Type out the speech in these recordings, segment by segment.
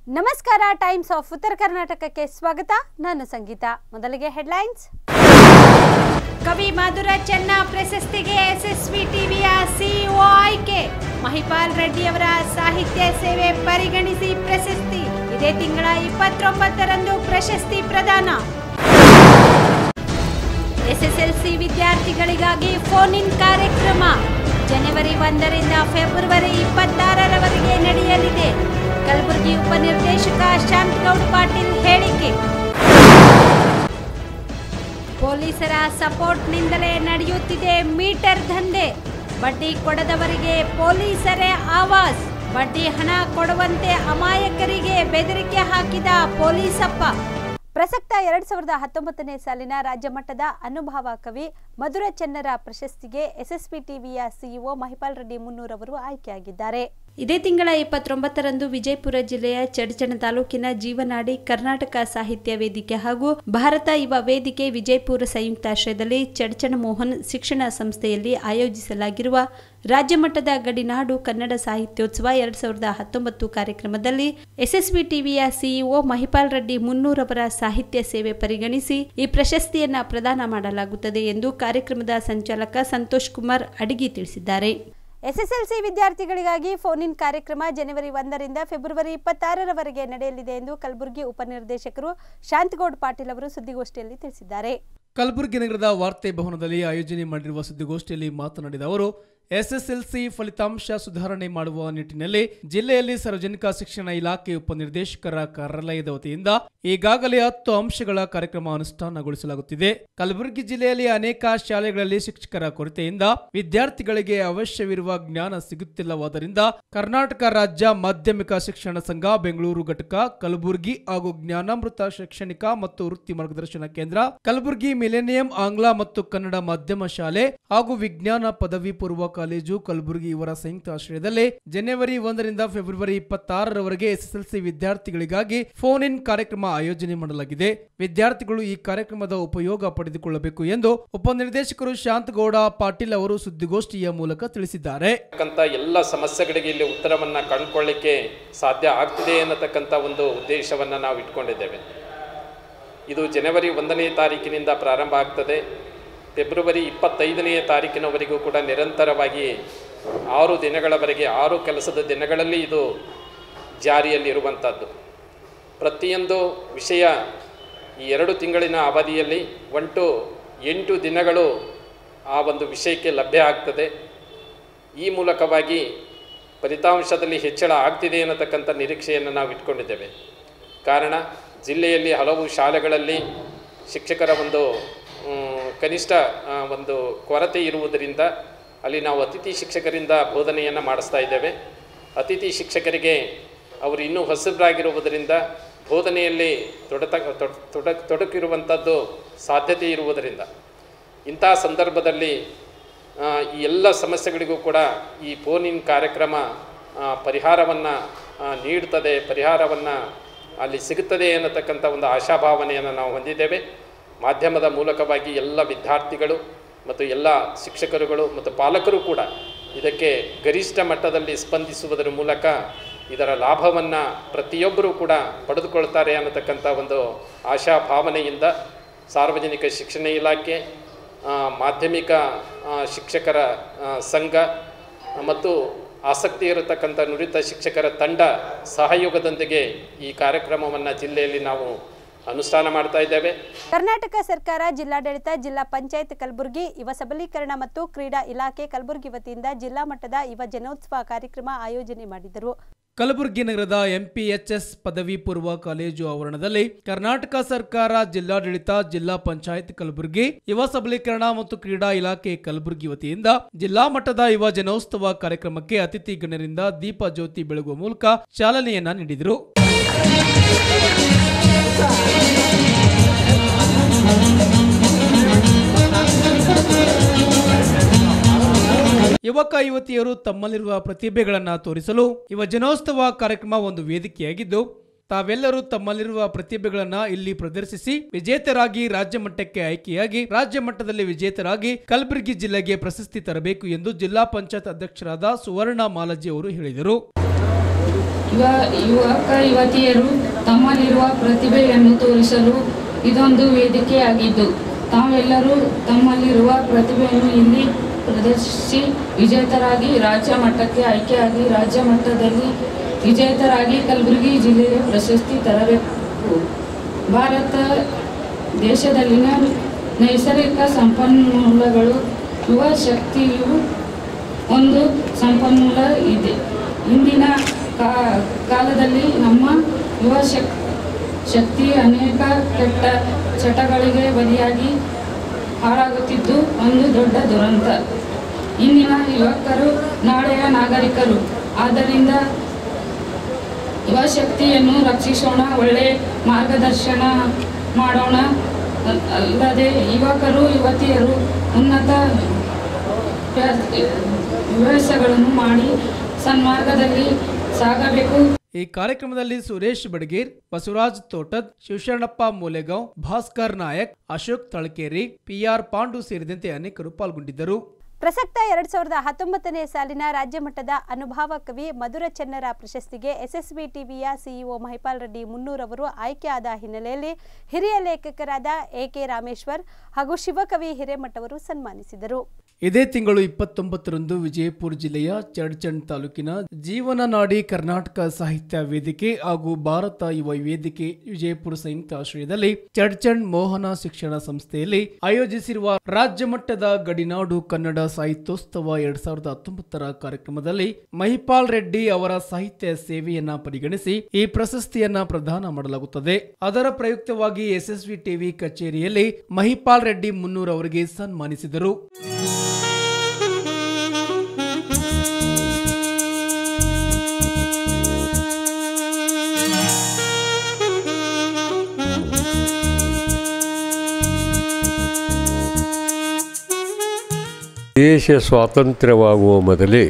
ನಮಸ್ಕಾರ times of ಉತ್ತರ ಕರ್ನಾಟಕಕ್ಕೆ ಸ್ವಾಗತ ನಾನು ಸಂಗೀತ ಮೊದಲಿಗೆ ಹೆಡ್ಲೈನ್ಸ್ ಕವಿ ಮಧುರ ಚೆನ್ನ ಪ್ರಶಸ್ತಿಗೆ ಎಸ್ಎಸ್ವಿ ಟಿವಿಯ ಸಿಇಒ ಆಯ್ಕೆ ಮಹಿಪಾಲ್ ರೆಡ್ಡಿಯವರ ಸಾಹಿತ್ಯ ಸೇವೆ ಪರಿಗಣಿಸಿ ಪ್ರಶಸ್ತಿ ಇದೇ ತಿಂಗಳ ಇಪ್ಪತ್ತೊಂಬತ್ತರಂದು ಪ್ರಶಸ್ತಿ ಪ್ರದಾನ ಎಸ್ಎಸ್ಎಲ್ಸಿ ವಿದ್ಯಾರ್ಥಿಗಳಿಗಾಗಿ ಫೋನ್ ಇನ್ ಕಾರ್ಯಕ್ರಮ ಜನವರಿ ಒಂದರಿಂದ ಫೆಬ್ರವರಿ ಇಪ್ಪತ್ತಾರರವರೆಗೆ ನಡೆಯಲಿದೆ ಕಲಬುರಗಿ ಉಪನಿರ್ದೇಶಕ ಶಾಂತಗೌಡ ಪಾಟೀಲ್ ಹೇಳಿಕೆ ಪೊಲೀಸರ ಸಪೋರ್ಟ್ನಿಂದಲೇ ನಡೆಯುತ್ತಿದೆ ಮೀಟರ್ ದಂಧೆ ಬಡ್ಡಿ ಕೊಡದವರಿಗೆ ಪೊಲೀಸರೇ ಆವಾಸ್ ಬಡ್ಡಿ ಹಣ ಕೊಡುವಂತೆ ಅಮಾಯಕರಿಗೆ ಬೆದರಿಕೆ ಹಾಕಿದ ಪೊಲೀಸಪ್ಪ ಪ್ರಸಕ್ತ ಎರಡ್ ಸಾವಿರದ ಹತ್ತೊಂಬತ್ತನೇ ಸಾಲಿನ ರಾಜ್ಯ ಮಟ್ಟದ ಅನುಭವ ಕವಿ ಮಧುರ ಚೆನ್ನರ ಪ್ರಶಸ್ತಿಗೆ ಎಸ್ಎಸ್ಪಿ ಟಿವಿಯ ಸಿಇಒ ಮಹಿಪಾಲ್ ರೆಡ್ಡಿ ಮುನ್ನೂರವರು ಆಯ್ಕೆಯಾಗಿದ್ದಾರೆ ಇದೇ ತಿಂಗಳ ಇಪ್ಪತ್ತೊಂಬತ್ತರಂದು ವಿಜಯಪುರ ಜಿಲ್ಲೆಯ ಚಡಚಣ ತಾಲೂಕಿನ ಜೀವನಾಡಿ ಕರ್ನಾಟಕ ಸಾಹಿತ್ಯ ವೇದಿಕೆ ಹಾಗೂ ಭಾರತ ಯುವ ವೇದಿಕೆ ವಿಜಯಪುರ ಸಂಯುಕ್ತಾಶ್ರಯದಲ್ಲಿ ಚಡಚಣ ಮೋಹನ್ ಶಿಕ್ಷಣ ಸಂಸ್ಥೆಯಲ್ಲಿ ಆಯೋಜಿಸಲಾಗಿರುವ ರಾಜ್ಯ ಮಟ್ಟದ ಗಡಿನಾಡು ಕನ್ನಡ ಸಾಹಿತ್ಯೋತ್ಸವ ಎರಡ್ ಸಾವಿರದ ಹತ್ತೊಂಬತ್ತು ಕಾರ್ಯಕ್ರಮದಲ್ಲಿ ಎಸ್ಎಸ್ವಿ ಟಿವಿಯ ಸಿಇಒ ಮಹಿಪಾಲ್ ರೆಡ್ಡಿ ಮುನ್ನೂರವರ ಸಾಹಿತ್ಯ ಸೇವೆ ಪರಿಗಣಿಸಿ ಈ ಪ್ರಶಸ್ತಿಯನ್ನ ಪ್ರದಾನ ಮಾಡಲಾಗುತ್ತದೆ ಎಂದು ಕಾರ್ಯಕ್ರಮದ ಸಂಚಾಲಕ ಸಂತೋಷ್ ಕುಮಾರ್ ಅಡಿಗಿ ತಿಳಿಸಿದ್ದಾರೆ ಎಸ್ಎಸ್ಎಲ್ಸಿ ವಿದ್ಯಾರ್ಥಿಗಳಿಗಾಗಿ ಫೋನ್ ಇನ್ ಕಾರ್ಯಕ್ರಮ ಜನವರಿ ಒಂದರಿಂದ ಫೆಬ್ರವರಿ ಇಪ್ಪತ್ತಾರರವರೆಗೆ ನಡೆಯಲಿದೆ ಎಂದು ಕಲಬುರಗಿ ಉಪನಿರ್ದೇಶಕರು ಶಾಂತಗೌಡ್ ಪಾಟೀಲ್ ಅವರು ಸುದ್ದಿಗೋಷ್ಠಿಯಲ್ಲಿ ತಿಳಿಸಿದ್ದಾರೆ ಕಲಬುರಗಿ ನಗರದ ವಾರ್ತೆ ಭವನದಲ್ಲಿ ಆಯೋಜನೆ ಮಾಡಿರುವ ಸುದ್ದಿಗೋಷ್ಠಿಯಲ್ಲಿ ಮಾತನಾಡಿದ ಅವರು ಎಸ್ಎಸ್ಎಲ್ಸಿ ಫಲಿತಾಂಶ ಸುಧಾರಣೆ ಮಾಡುವ ನಿಟ್ಟಿನಲ್ಲಿ ಜಿಲ್ಲೆಯಲ್ಲಿ ಸಾರ್ವಜನಿಕ ಶಿಕ್ಷಣ ಇಲಾಖೆ ಉಪನಿರ್ದೇಶಕರ ಕಾರ್ಯಾಲಯದ ವತಿಯಿಂದ ಈಗಾಗಲೇ ಹತ್ತು ಅಂಶಗಳ ಕಾರ್ಯಕ್ರಮ ಅನುಷ್ಠಾನಗೊಳಿಸಲಾಗುತ್ತಿದೆ ಕಲಬುರಗಿ ಜಿಲ್ಲೆಯಲ್ಲಿ ಅನೇಕ ಶಾಲೆಗಳಲ್ಲಿ ಶಿಕ್ಷಕರ ಕೊರತೆಯಿಂದ ವಿದ್ಯಾರ್ಥಿಗಳಿಗೆ ಅವಶ್ಯವಿರುವ ಜ್ಞಾನ ಸಿಗುತ್ತಿಲ್ಲವಾದ್ದರಿಂದ ಕರ್ನಾಟಕ ರಾಜ್ಯ ಮಾಧ್ಯಮಿಕ ಶಿಕ್ಷಣ ಸಂಘ ಬೆಂಗಳೂರು ಘಟಕ ಕಲಬುರಗಿ ಹಾಗೂ ಜ್ಞಾನಾಮೃತ ಶೈಕ್ಷಣಿಕ ಮತ್ತು ವೃತ್ತಿ ಮಾರ್ಗದರ್ಶನ ಕೇಂದ್ರ ಕಲಬುರಗಿ ಮಿಲೇನಿಯಂ ಆಂಗ್ಲ ಮತ್ತು ಕನ್ನಡ ಮಾಧ್ಯಮ ಶಾಲೆ ಹಾಗೂ ವಿಜ್ಞಾನ ಪದವಿ ಪೂರ್ವ ಕಾಲೇಜು ಕಲಬುರಗಿ ಇವರ ಸಂಯುಕ್ತ ಆಶ್ರಯದಲ್ಲಿ ಜನವರಿ ಒಂದರಿಂದ ಫೆಬ್ರವರಿ ಇಪ್ಪತ್ತಾರರವರೆಗೆ ಎಸ್ಎಸ್ಎಲ್ಸಿ ವಿದ್ಯಾರ್ಥಿಗಳಿಗಾಗಿ ಫೋನ್ ಇನ್ ಕಾರ್ಯಕ್ರಮ ಆಯೋಜನೆ ಮಾಡಲಾಗಿದೆ ವಿದ್ಯಾರ್ಥಿಗಳು ಈ ಕಾರ್ಯಕ್ರಮದ ಉಪಯೋಗ ಪಡೆದುಕೊಳ್ಳಬೇಕು ಎಂದು ಉಪನಿರ್ದೇಶಕರು ಶಾಂತಗೌಡ ಪಾಟೀಲ್ ಅವರು ಸುದ್ದಿಗೋಷ್ಠಿಯ ಮೂಲಕ ತಿಳಿಸಿದ್ದಾರೆ ಅಂತಕ್ಕಂಥ ಎಲ್ಲ ಸಮಸ್ಯೆಗಳಿಗೆ ಇಲ್ಲಿ ಉತ್ತರವನ್ನು ಕಂಡುಕೊಳ್ಳಿಕ್ಕೆ ಸಾಧ್ಯ ಆಗ್ತಿದೆ ಅನ್ನತಕ್ಕಂಥ ಒಂದು ಉದ್ದೇಶವನ್ನು ನಾವು ಇಟ್ಕೊಂಡಿದ್ದೇವೆ ಇದು ಜನವರಿ ಒಂದನೇ ತಾರೀಕಿನಿಂದ ಪ್ರಾರಂಭ ಆಗ್ತದೆ ಫೆಬ್ರವರಿ ಇಪ್ಪತ್ತೈದನೆಯ ತಾರೀಕಿನವರೆಗೂ ಕೂಡ ನಿರಂತರವಾಗಿ ಆರು ದಿನಗಳವರೆಗೆ ಆರು ಕೆಲಸದ ದಿನಗಳಲ್ಲಿ ಇದು ಜಾರಿಯಲ್ಲಿರುವಂಥದ್ದು ಪ್ರತಿಯೊಂದು ವಿಷಯ ಈ ಎರಡು ತಿಂಗಳಿನ ಅವಧಿಯಲ್ಲಿ ಒಂಟು ಎಂಟು ದಿನಗಳು ಆ ಒಂದು ವಿಷಯಕ್ಕೆ ಲಭ್ಯ ಆಗ್ತದೆ ಈ ಮೂಲಕವಾಗಿ ಫಲಿತಾಂಶದಲ್ಲಿ ಹೆಚ್ಚಳ ಆಗ್ತಿದೆ ಅನ್ನತಕ್ಕಂಥ ನಿರೀಕ್ಷೆಯನ್ನು ನಾವು ಇಟ್ಕೊಂಡಿದ್ದೇವೆ ಕಾರಣ ಜಿಲ್ಲೆಯಲ್ಲಿ ಹಲವು ಶಾಲೆಗಳಲ್ಲಿ ಶಿಕ್ಷಕರ ಒಂದು ಮ್, ಕನಿಷ್ಠ ಆ, ಒಂದು ಕೊರತೆ ಇರುವುದರಿಂದ ಅಲ್ಲಿ ನಾವು ಅತಿಥಿ ಶಿಕ್ಷಕರಿಂದ ಬೋಧನೆಯನ್ನು ಮಾಡಿಸ್ತಾ ಇದ್ದೇವೆ ಅತಿಥಿ ಶಿಕ್ಷಕರಿಗೆ ಅವರು ಇನ್ನೂ ಹೊಸಬರಾಗಿರುವುದರಿಂದ ಬೋಧನೆಯಲ್ಲಿ ತೊಡತ ತೊಡ ತೊಡಕ್ ತೊಡಕಿರುವಂಥದ್ದು ಸಾಧ್ಯತೆ ಇರುವುದರಿಂದ ಇಂಥ ಸಂದರ್ಭದಲ್ಲಿ ಆ, ಈ ಎಲ್ಲ ಸಮಸ್ಯೆಗಳಿಗೂ ಕೂಡ ಈ ಫೋನ್ ಇನ್ ಕಾರ್ಯಕ್ರಮ ಪರಿಹಾರವನ್ನು ನೀಡ್ತದೆ ಪರಿಹಾರವನ್ನು ಅಲ್ಲಿ ಸಿಗುತ್ತದೆ ಅನ್ನತಕ್ಕಂಥ ಒಂದು ಆಶಾಭಾವನೆಯನ್ನು ನಾವು ಹೊಂದಿದ್ದೇವೆ ಮಾಧ್ಯಮದ ಮೂಲಕವಾಗಿ ಎಲ್ಲ ವಿದ್ಯಾರ್ಥಿಗಳು ಮತ್ತು ಎಲ್ಲ ಶಿಕ್ಷಕರುಗಳು ಮತ್ತು ಪಾಲಕರು ಕೂಡ ಇದಕ್ಕೆ ಗರಿಷ್ಠ ಮಟ್ಟದಲ್ಲಿ ಸ್ಪಂದಿಸುವುದರ ಮೂಲಕ ಇದರ ಲಾಭವನ್ನು ಪ್ರತಿಯೊಬ್ಬರೂ ಕೂಡ ಪಡೆದುಕೊಳ್ತಾರೆ ಅನ್ನತಕ್ಕಂಥ ಒಂದು ಆಶಾಭಾವನೆಯಿಂದ ಸಾರ್ವಜನಿಕ ಶಿಕ್ಷಣ ಇಲಾಖೆ ಆ, ಮಾಧ್ಯಮಿಕ ಆ, ಶಿಕ್ಷಕರ ಆ, ಸಂಘ ಮತ್ತು ಆಸಕ್ತಿ ಇರತಕ್ಕಂಥ ನುರಿತ ಶಿಕ್ಷಕರ ತಂಡ ಸಹಯೋಗದೊಂದಿಗೆ ಈ ಕಾರ್ಯಕ್ರಮವನ್ನು ಜಿಲ್ಲೆಯಲ್ಲಿ ನಾವು ಅನುಷ್ಠಾನ ಮಾಡ್ತಾ ಇದ್ದೇವೆ ಕರ್ನಾಟಕ ಸರ್ಕಾರ ಜಿಲ್ಲಾಡಳಿತ ಜಿಲ್ಲಾ ಪಂಚಾಯತ್ ಕಲಬುರಗಿ ಯುವ ಸಬಲೀಕರಣ ಮತ್ತು ಕ್ರೀಡಾ ಇಲಾಖೆ ಕಲಬುರಗಿ ವತಿಯಿಂದ ಜಿಲ್ಲಾ ಮಟ್ಟದ ಯುವ ಜನೋತ್ಸವ ಕಾರ್ಯಕ್ರಮ ಆಯೋಜನೆ ಮಾಡಿದರು ಕಲಬುರಗಿ ನಗರದ ಎಂಪಿಎಚ್ಎಸ್ ಪದವಿ ಪೂರ್ವ ಕಾಲೇಜು ಆವರಣದಲ್ಲಿ ಕರ್ನಾಟಕ ಸರ್ಕಾರ ಜಿಲ್ಲಾಡಳಿತ ಜಿಲ್ಲಾ ಪಂಚಾಯತ್ ಕಲಬುರಗಿ ಯುವ ಸಬಲೀಕರಣ ಮತ್ತು ಕ್ರೀಡಾ ಇಲಾಖೆ ಕಲಬುರಗಿ ವತಿಯಿಂದ ಜಿಲ್ಲಾ ಮಟ್ಟದ ಯುವ ಜನೋತ್ಸವ ಕಾರ್ಯಕ್ರಮಕ್ಕೆ ಅತಿಥಿ ಗಣ್ಯರಿಂದ ದೀಪ ಜ್ಯೋತಿ ಬೆಳಗುವ ಮೂಲಕ ಚಾಲನೆಯನ್ನ ನೀಡಿದರು ಯುವಕ ಯುವತಿಯರು ತಮ್ಮಲ್ಲಿರುವ ಪ್ರತಿಭೆಗಳನ್ನು ತೋರಿಸಲು ಯುವ ಜನೋತ್ಸವ ಕಾರ್ಯಕ್ರಮ ಒಂದು ವೇದಿಕೆಯಾಗಿದ್ದು ತಾವೆಲ್ಲರೂ ತಮ್ಮಲ್ಲಿರುವ ಪ್ರತಿಭೆಗಳನ್ನ ಇಲ್ಲಿ ಪ್ರದರ್ಶಿಸಿ ವಿಜೇತರಾಗಿ ರಾಜ್ಯ ಮಟ್ಟಕ್ಕೆ ಆಯ್ಕೆಯಾಗಿ ರಾಜ್ಯ ಮಟ್ಟದಲ್ಲಿ ವಿಜೇತರಾಗಿ ಕಲಬುರಗಿ ಜಿಲ್ಲೆಗೆ ಪ್ರಶಸ್ತಿ ತರಬೇಕು ಎಂದು ಜಿಲ್ಲಾ ಪಂಚಾಯತ್ ಅಧ್ಯಕ್ಷರಾದ ಸುವರ್ಣ ಮಾಲಜಿ ಅವರು ಹೇಳಿದರು ಯುವ ಯುವಕ ಯುವತಿಯರು ತಮ್ಮಲ್ಲಿರುವ ಪ್ರತಿಭೆಯನ್ನು ತೋರಿಸಲು ಇದೊಂದು ವೇದಿಕೆಯಾಗಿದ್ದು ತಾವೆಲ್ಲರೂ ತಮ್ಮಲ್ಲಿರುವ ಪ್ರತಿಭೆಯನ್ನು ಇಲ್ಲಿ ಪ್ರದರ್ಶಿಸಿ ವಿಜೇತರಾಗಿ ರಾಜ್ಯ ಮಟ್ಟಕ್ಕೆ ಆಯ್ಕೆಯಾಗಿ ರಾಜ್ಯ ಮಟ್ಟದಲ್ಲಿ ವಿಜೇತರಾಗಿ ಕಲಬುರಗಿ ಜಿಲ್ಲೆಗೆ ಪ್ರಶಸ್ತಿ ತರಬೇಕು ಭಾರತ ದೇಶದಲ್ಲಿನ ನೈಸರ್ಗಿಕ ಸಂಪನ್ಮೂಲಗಳು ಯುವ ಶಕ್ತಿಯು ಒಂದು ಸಂಪನ್ಮೂಲ ಇದೆ ಇಂದಿನ ಕಾ- ಕಾಲದಲ್ಲಿ ನಮ್ಮ ಯುವ ಶಕ್ ಶಕ್ತಿ ಅನೇಕ ಕೆಟ್ಟ ಚಟಗಳಿಗೆ ಬಲಿಯಾಗಿ ಹಾಳಾಗುತ್ತಿದ್ದು ಒಂದು ದೊಡ್ಡ ದುರಂತ ಇಂದಿನ ಯುವಕರು ನಾಳೆಯ ನಾಗರಿಕರು ಆದ್ದರಿಂದ ಯುವ ಶಕ್ತಿಯನ್ನು ರಕ್ಷಿಸೋಣ ಒಳ್ಳೆಯ ಮಾರ್ಗದರ್ಶನ ಮಾಡೋಣ ಅ- ಅಲ್ಲದೆ ಯುವಕರು ಯುವತಿಯರು ಉನ್ನತ ವ್ಯವಸ್ಥೆಗಳನ್ನು ಮಾಡಿ ಸನ್ಮಾರ್ಗದಲ್ಲಿ ಸಾಗಬೇಕು ಈ ಕಾರ್ಯಕ್ರಮದಲ್ಲಿ ಸುರೇಶ್ ಬಡಗೇರ್ ಬಸವರಾಜ್ ತೋಟದ್ ಶಿವಶರಣಪ್ಪ ಮೂಲೆಗಾಂವ್ ಭಾಸ್ಕರ್ ನಾಯಕ್ ಅಶೋಕ್ ತಳಕೇರಿ ಪಿಆರ್ ಪಾಂಡು ಸೇರಿದಂತೆ ಅನೇಕರು ಪಾಲ್ಗೊಂಡಿದ್ದರು ಪ್ರಸಕ್ತ ಎರಡ್ ಸಾವಿರದ ಹತ್ತೊಂಬತ್ತನೇ ಸಾಲಿನ ರಾಜ್ಯ ಮಟ್ಟದ ಅನುಭವ ಕವಿ ಮಧುರ ಚೆನ್ನರ ಪ್ರಶಸ್ತಿಗೆ ಎಸ್ಎಸ್ಬಿ ಟಿವಿಯ ಸಿಇಒ ಮಹಿಪಾಲ್ ರೆಡ್ಡಿ ಮುನ್ನೂರವರು ಆಯ್ಕೆಯಾದ ಹಿನ್ನೆಲೆಯಲ್ಲಿ ಹಿರಿಯ ಲೇಖಕರಾದ ಎಕೆ ರಾಮೇಶ್ವರ್ ಹಾಗೂ ಶಿವಕವಿ ಹಿರೇಮಠ ಅವರು ಸನ್ಮಾನಿಸಿದರು ಇದೇ ತಿಂಗಳು ಇಪ್ಪತ್ತೊಂಬತ್ತರಂದು ವಿಜಯಪುರ ಜಿಲ್ಲೆಯ ಚಡ್ಚಣ್ ತಾಲೂಕಿನ ಜೀವನ ನಾಡಿ ಕರ್ನಾಟಕ ಸಾಹಿತ್ಯ ವೇದಿಕೆ ಹಾಗೂ ಭಾರತ ಯುವ ವೇದಿಕೆ ವಿಜಯಪುರ ಸಂಯುಕ್ತ ಆಶ್ರಯದಲ್ಲಿ ಚಡ್ಚಣ್ ಮೋಹನ ಶಿಕ್ಷಣ ಸಂಸ್ಥೆಯಲ್ಲಿ ಆಯೋಜಿಸಿರುವ ರಾಜ್ಯ ಮಟ್ಟದ ಗಡಿನಾಡು ಕನ್ನಡ ಸಾಹಿತ್ಯೋತ್ಸವ ಎರಡ್ ಸಾವಿರದ ಹತ್ತೊಂಬತ್ತರ ಕಾರ್ಯಕ್ರಮದಲ್ಲಿ ಮಹಿಪಾಲ್ ರೆಡ್ಡಿ ಅವರ ಸಾಹಿತ್ಯ ಸೇವೆಯನ್ನ ಪರಿಗಣಿಸಿ ಈ ಪ್ರಶಸ್ತಿಯನ್ನ ಪ್ರದಾನ ಮಾಡಲಾಗುತ್ತದೆ ಅದರ ಪ್ರಯುಕ್ತವಾಗಿ ಎಸ್ಎಸ್ವಿ ಟಿವಿ ಕಚೇರಿಯಲ್ಲಿ ಮಹಿಪಾಲ್ ರೆಡ್ಡಿ ಮುನ್ನೂರ್ ಅವರಿಗೆ ಸನ್ಮಾನಿಸಿದರು ದೇಶ ಸ್ವಾತಂತ್ರ್ಯವಾಗುವ ಮೊದಲೇ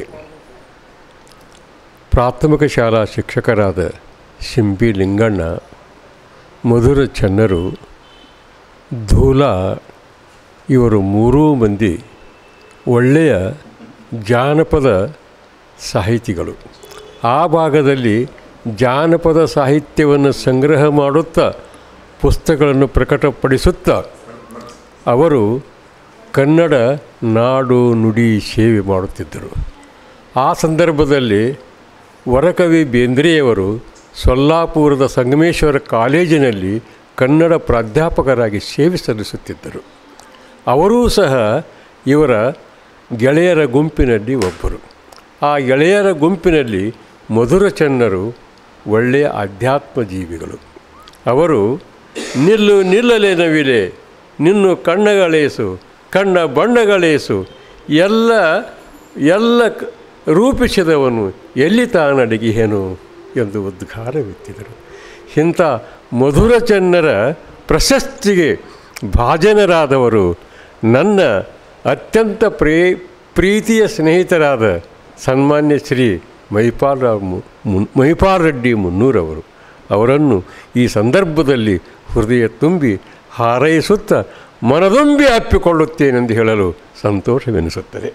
ಪ್ರಾಥಮಿಕ ಶಾಲಾ ಶಿಕ್ಷಕರಾದ ಶಿಂಪಿ ಲಿಂಗಣ್ಣ ಮಧುರ ಚನ್ನರು ಧೂಲ ಇವರು ಮೂರೂ ಮಂದಿ ಒಳ್ಳೆಯ ಜಾನಪದ ಸಾಹಿತಿಗಳು ಆ ಭಾಗದಲ್ಲಿ ಜಾನಪದ ಸಾಹಿತ್ಯವನ್ನು ಸಂಗ್ರಹ ಮಾಡುತ್ತಾ ಪುಸ್ತಕಗಳನ್ನು ಪ್ರಕಟಪಡಿಸುತ್ತಾ ಅವರು ಕನ್ನಡ ನಾಡು ನುಡಿ ಸೇವೆ ಮಾಡುತ್ತಿದ್ದರು ಆ ಸಂದರ್ಭದಲ್ಲಿ ವರಕವಿ ಬೇಂದ್ರೆಯವರು ಸೊಲ್ಲಾಪುರದ ಸಂಗಮೇಶ್ವರ ಕಾಲೇಜಿನಲ್ಲಿ ಕನ್ನಡ ಪ್ರಾಧ್ಯಾಪಕರಾಗಿ ಸೇವೆ ಸಲ್ಲಿಸುತ್ತಿದ್ದರು ಅವರೂ ಸಹ ಇವರ ಗೆಳೆಯರ ಗುಂಪಿನಲ್ಲಿ ಒಬ್ಬರು ಆ ಗೆಳೆಯರ ಗುಂಪಿನಲ್ಲಿ ಮಧುರ ಚನ್ನರು ಒಳ್ಳೆಯ ಅಧ್ಯಾತ್ಮ ಜೀವಿಗಳು ಅವರು ನಿಲ್ಲು ನಿಲ್ಲಲೆ ನವಿಲೆ ನಿನ್ನು ಕಣ್ಣಗಳೇಸು ಕಣ್ಣ ಬಣ್ಣಗಳೇಸು ಎಲ್ಲ ಎಲ್ಲ ಕ- ರೂಪಿಸಿದವನು ಎಲ್ಲಿ ತಾನಡಗಿಹೇನು ಎಂದು ಉದ್ಘಾರವೆತ್ತಿದರು ಇಂಥ ಮಧುರ ಚನ್ನರ ಪ್ರಶಸ್ತಿಗೆ ಭಾಜನರಾದವರು ನನ್ನ ಅತ್ಯಂತ ಪ್ರೇ ಪ್ರೀತಿಯ ಸ್ನೇಹಿತರಾದ ಸನ್ಮಾನ್ಯ ಶ್ರೀ ಮಹಿಪಾಲ್ ರಾವ್ ಮು- ಮುನ್ ಮಹಿಪಾಲ್ ರೆಡ್ಡಿ ಮುನ್ನೂರವರು ಅವರನ್ನು ಈ ಸಂದರ್ಭದಲ್ಲಿ ಹೃದಯ ತುಂಬಿ ಹಾರೈಸುತ್ತಾ ಮನದೊಂಬಿ ಅಪ್ಪಿಕೊಳ್ಳುತ್ತೇನೆಂದು ಹೇಳಲು ಸಂತೋಷವೆನಿಸುತ್ತದೆ